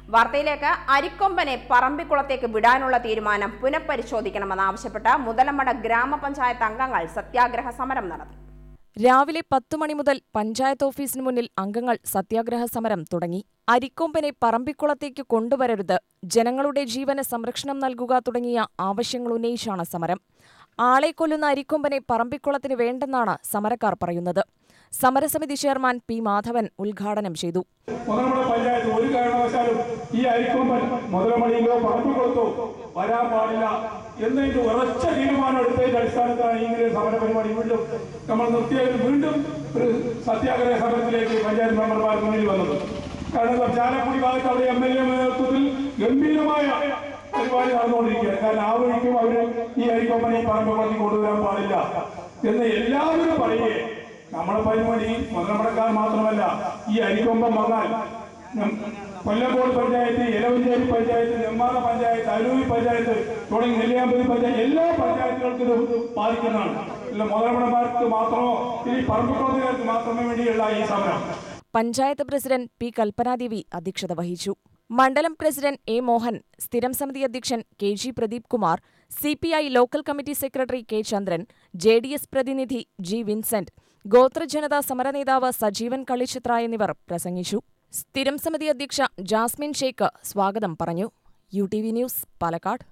വാർത്തയിലേക്ക് അരിക്കൊമ്പനെ പറമ്പിക്കുളത്തേക്ക് വിടാനുള്ള തീരുമാനം പുനഃപരിശോധിക്കണമെന്നാവശ്യപ്പെട്ട് മുതലമട ഗ്രാമപഞ്ചായത്ത് അംഗങ്ങൾ സത്യാഗ്രഹ സമരം നടത്തി രാവിലെ പത്തു മണി മുതൽ പഞ്ചായത്ത് ഓഫീസിന് മുന്നിൽ അംഗങ്ങൾ സത്യാഗ്രഹ സമരം തുടങ്ങി അരിക്കൊമ്പനെ പറമ്പിക്കുളത്തേക്ക് കൊണ്ടുവരരുത് ജനങ്ങളുടെ ജീവന് സംരക്ഷണം നൽകുക തുടങ്ങിയ ആവശ്യങ്ങൾ ഉന്നയിച്ചാണ് സമരം ആളെ കൊല്ലുന്ന അരിക്കൊമ്പനെ പറമ്പിക്കുളത്തിന് വേണ്ടെന്നാണ് സമരക്കാർ പറയുന്നത് സമരസമിതി ചെയർമാൻ പി മാധവൻ ഉദ്ഘാടനം ചെയ്തു മുതലമണ പഞ്ചായത്ത് ഒരു കാരണവശാലും ഈ അരിക്കൊമ്പൻ മുതലമണിയിലോ പറമ്പിക്കുളത്തോ വരാൻ പാടില്ല എന്നതിന്റെ ഉറച്ച തീരുമാനം എടുത്തതിന്റെ അടിസ്ഥാനത്തിലാണ് ഇങ്ങനെ സമര പരിപാടി വീണ്ടും നമ്മൾ നിർത്തിയതിൽ വീണ്ടും ഒരു സത്യാഗ്രഹ സമരത്തിലേക്ക് പഞ്ചായത്ത് മെമ്പർമാർ മുന്നിൽ വന്നത് കാരണം ചാലക്കുടി ഭാഗത്ത് അവിടെ എം എൽ എ നേതൃത്വത്തിൽ ഗംഭീരമായ പരിപാടി നടന്നുകൊണ്ടിരിക്കുകയാണ് കാരണം ആ വഴിക്കും അവര് ഈ അരിക്കൊമ്പനെ ഈ പറമ്പിക്കുളത്തിൽ കൊണ്ടുവരാൻ പാടില്ല എന്ന് എല്ലാവരും പറയുകയെ നമ്മളെ പരിപാടി മുതലമടക്കാർ മാത്രമല്ല ഈ അരിക്കൊമ്പം വന്നാൽ നം- കൊല്ലങ്കോട് പഞ്ചായത്ത് എലവഞ്ചേരി പഞ്ചായത്ത് നെമ്മാറ പഞ്ചായത്ത് അരൂരി പഞ്ചായത്ത് തുടങ്ങി നെല്ലിയാമ്പതി പഞ്ചായത്ത് എല്ലാ പഞ്ചായത്തുകൾക്കും ഇത് ബാധിക്കുന്നതാണ് ഇല്ല മുതലമടമാർക്ക് മാത്രമോ ഇനി പറമ്പുകുളത്തുകാർക്ക് മാത്രമേ വേണ്ടിയുള്ള ഈ സമരം പഞ്ചായത്ത് പ്രസിഡന്റ് പി കൽപ്പനാദേവി അധ്യക്ഷത വഹിച്ചു മണ്ഡലം പ്രസിഡന്റ് എ മോഹൻ സ്ഥിരം സമിതി അധ്യക്ഷൻ K G Pradeep Kumar C P I local committee secretary K Chandran J D S പ്രതിനിധി ജി വിൻസെന്റ് ഗോത്രജനതാ സമരനേതാവ് സജീവൻ കളിച്ചിത്ര എന്നിവർ പ്രസംഗിച്ചു സ്ഥിരം സമിതി അധ്യക്ഷ ജാസ്മിൻ ഷേഖ് സ്വാഗതം പറഞ്ഞു U T V news Palakkad